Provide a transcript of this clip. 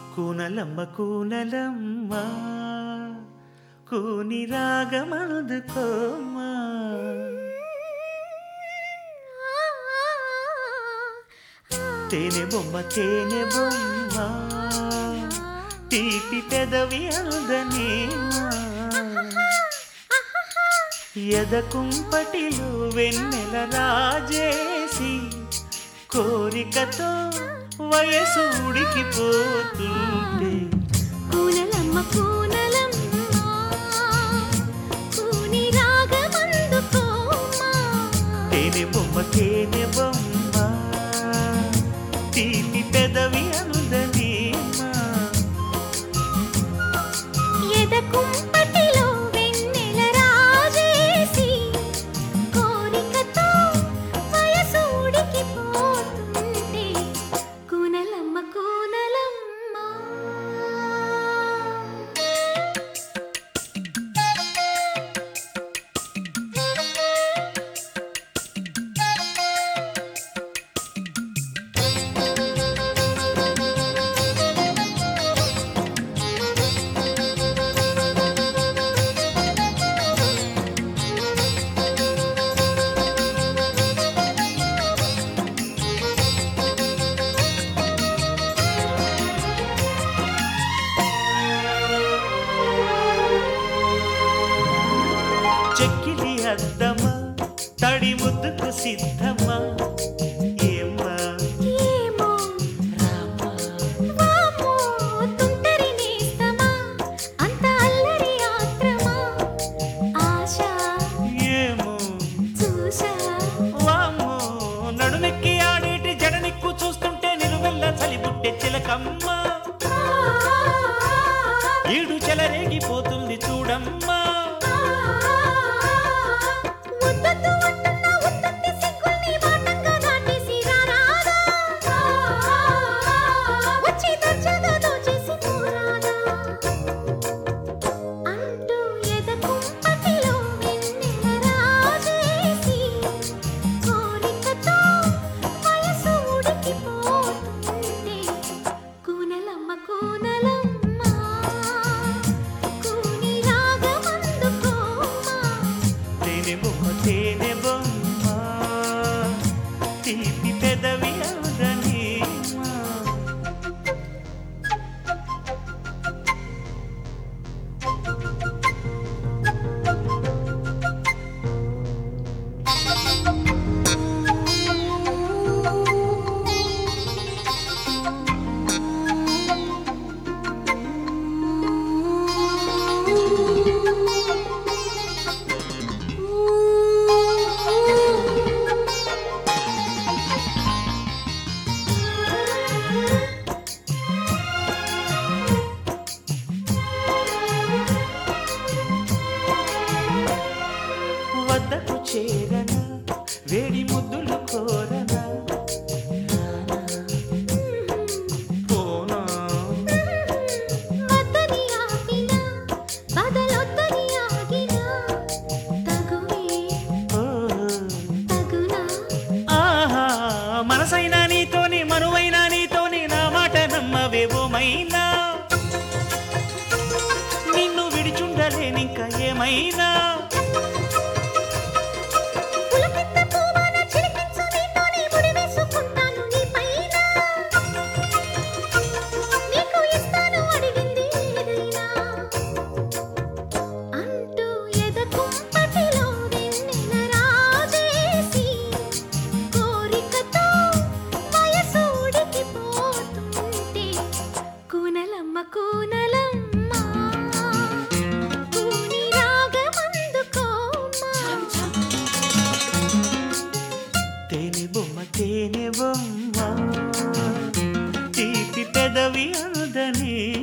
కూనలమ్మ కూనలమ్మ కూని రాగమందుకోమ్మా తేనె బొమ్మ తేనె బొమ్మ తీపి పెదవి అందనేమా ఎద కుంపటిలో వెన్నెల రాజేసి కోరికతో వయసు ఉడికిపోతుంటే కూనలమ్మ కూనలమ్మ కూని రాగమందుకోమా తేనె బొమ్మ తేనె బొమ్మ తీపి పెదవి అందనేమా ఎద కుంపటిలో వెన్నెల రాజేసి కోరికతో వయసు ఉడికిపోతుంటే కూనలమ్మ కూనలమ్మ చెక్కిలి అద్దమా తడి ముద్దుకు సిద్ధమా ఏమ్మా ఏమో రామా వామో తుంటరి నేస్తమా అంత అల్లరి ఆత్రమా ఆశ ఏమో చూశా వామ్మో నడుమెక్కి ఆడేటి జడనిక్కు చూస్తుంటే నిలువెల్ల చలిబుట్టే చిలకమ్మ ఈడు చెలరేగిపోతుంది చూడమ్మా ముద్దొద్దు అంటున్న ఉత్తత్తి సిగ్గుల్ని వాటంగా దాటేసి రారాదా వచ్చి దర్జాగా దోచేసి పోరాదా అంటూ ఎద కుంపటిలో వెన్నెల రాజేసి కోరికతో వయసు ఉడికిపోతుంటే కూనలమ్మ కూనలమ్మ కూని రాగమందుకోమా తేనె బొమ్మ తేనె బొమ్మ తీపి పెదవి అందనేమా వద్దకు చేరన వేడి ముద్దులు కోరనా రానా, పోనా వద్దని ఆపినా బదలొద్దని ఆగినా తగువే ఓ, తగునా ఆహా మనసైనా నీతోని మనువైనా నీతోని నా మాట నమ్మవేవోమైనా నిన్ను విడిచుండలేనింక ఏమైనా పులకింత పూవాన చిలికించు నీతోనే ముడి వేసుకుంటాను నీ పైన నీకు ఇస్తాను అడిగింది ఏదైనా అంటూ ఎద కుంపటిలో వెన్నెల రాజేసి కోరికతో వయసు ఉడికిపోతుంటే కూనలమ్మ కూనలమ్మ కూని రాగమందుకోమా తేనె బొమ్మ తేనె బొమ్మ తీపి పెదవి అందనే